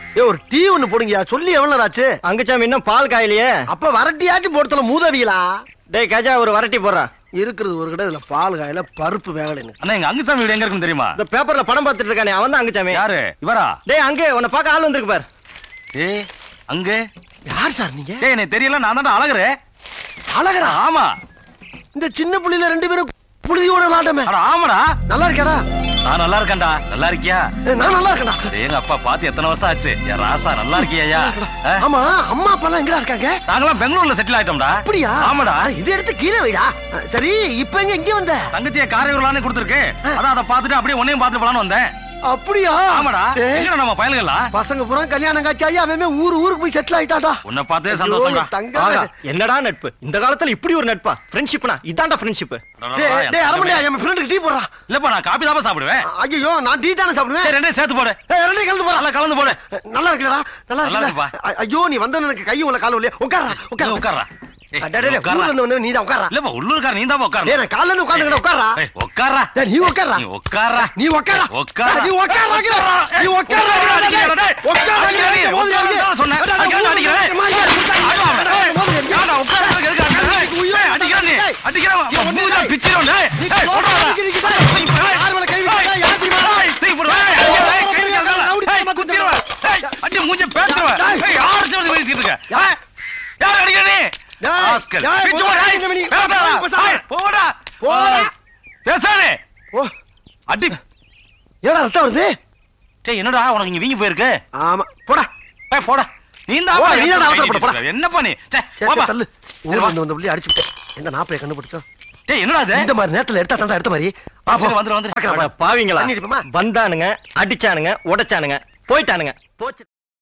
ஏ ஒரு டீ ஒண்ணு போடுங்கயா சொல்லி எவ்வளவு நேரம் ஆச்சு அங்குச்சாமி இன்னும் பால் காயிலையே அப்ப வரட்டியாச்சும் போடுத்தல மூதவியலா டேய் கஜா ஒரு வரட்டி போடுறான் இருக்கிறது ஒரு கடை இதுல பால் காயில பருப்பு வேகலைன்னு அண்ணா எங்க அங்குசாமி வீடு எங்க இருக்குன்னு தெரியுமா இந்த பேப்பர்ல படம் பார்த்துட்டு இருக்கானே அவன் தான் அங்குச்சாமி யாரு இவரா டேய் அங்கே உன்னை பார்க்க ஆள் வந்திருக்கு பார் ஏய் அங்க யார் சார் நீங்க டேய் எனக்கு தெரியல நான் தான் அழகுற அழகரா ஆமா இந்த சின்ன புள்ளில ரெண்டு பேரும் புழுதியோட விளாட்டமே அட ஆமாடா நல்லா இருக்கேடா நான் நல்லா இருக்கேன்டா நல்லா இருக்கியா ஏ, நான் நல்லா இருக்கேன்டா டேய், எங்க அப்பா பார்த்து எத்தனை வருஷம் ஆச்சு என் ராசா நல்லா இருக்கியா ஆமா அம்மா அப்பா எல்லாம் எங்கடா இருக்காங்க நாங்களாம் பெங்களூர்ல செட்டில் ஆயிட்டோம்டா அப்படியா ஆமாடா அட, இது எடுத்து கீழே வைடா அஹ், சரி இப்ப எங்க இங்க வந்த தங்கச்சியை காரையூர்லான்னு கொடுத்துருக்கு அதான் அதை பார்த்துட்டு அப்படியே உன்னையும் பார்த்துட்டு போலான்னு வந்தேன் அப்படியா ஆமாடா ஏய், எங்கடா நம்ம பயலுங்களா பசங்க பூரா கல்யாணம் காட்சி அவன் ஊரு ஊருக்கு போய் செட்டில் ஆயிட்டாடா உன்னை பார்த்தே ஐயோ, சந்தோஷம்டா என் தங்கமே. ஆகா என்னடா நட்பு இந்த காலத்துல இப்படி ஒரு நட்பா ஃப்ரெண்ட்ஷிப்னா இதான்டா ஃப்ரெண்ட்ஷிப் டேய், டேய், அரமணியா, என் ஃப்ரெண்டுக்கு டீ போடுறா இல்லப்பா நான் காபி தான் சாப்பிடுவேன் ஐயோ நான் டீ தானே சாப்பிடுவேன் டேய், ரெண்டையும் சேர்த்து போடு ஏய், ரெண்டையும் கலந்து போறா நல்லா கலந்து போடு நல்லா இருக்குல்லடா நல்லா நல்லா இருக்குல்ல இருக்குப்பா. அ- ஐயோ நீ வந்த எனக்கு கை உள்ள கால இல்லையா உட்காரா நீ உட்கார உட்கார்றா ஏய், டேய், டேய், உட்கார்றா. ஊர்ல இருந்து வந்து நீ தான் உட்காரா இல்லப்பா உள்ளூர்கார நீ தான் டேய் உட்காரணும் நான் காலைல இருந்து உட்கார்ந்துக்கிட்ட உட்காரா ஏய், உட்கார்றா டேய், நீ உட்காரா நீ உட்கார்றா நீ உட்காரா உட்காரா. நீ உட்காரா நீ உட்காரா அடிக்கிறா, டேய். அடிக்கிறா நீ. உட்காரா சொன்னேன். அடிக்கிறா, அடிக்கிறா. ஏன்டா உட்கார்றதுக்கு எதுக்கு அடிக்கிற? ஏய், அடிக்கிறா நீ. அடிக்கிறா, அவன் மூஞ்சில பிச்சிரும், டேய். ஏய், போடுறா. ஏய், தூக்கி போடு. ஏய், அடிக்கிறா, ஏய், கை வைக்காத. ஏய், குத்திருவேன். ஏய், அடி மூஞ்சில பேத்துருவேன். ஏய், யாரை வச்சு வந்து பேசிட்டு இருக்க? ஏய், யாரை அடிக்கிற நீ? ஏய், ராஸ்கல். ஏய், பிச்சு போடு. போடா, ஏய், இந்த மணி. பேசாத. பேசாத. ஏய், போடா. போடா. பேசாதே. ஓ அடி ஏடா ரத்தம் வருது டேய், என்னடா உனக்கு இங்க வீங்கி போயிருக்கு ஆமா போடா ஏய், போடா நீ தான் போடா, நீ தான் அவசரப்பட, போடா. என்னப்பா நீ சே, சரி, போப்பா. சரி, தள்ளு சரி, ஊர்ல வா. இருந்து வந்த புள்ளி அடிச்சு விட்டேன் எந்த நாப்பைய கண்டுபிடிச்சோம் டேய் என்னடா இது இந்த மாதிரி நேரத்துல எடுத்தா தாண்டா எடுத்த மாதிரி வா, போ. சரி, வந்துரு, வந்துரு. பார்க்கலாம், அட வா. பாவிங்களா தண்ணி அடிப்போமா? வந்தானுங்க அடிச்சானுங்க உடைச்சானுங்க போயிட்டானுங்க போச்சு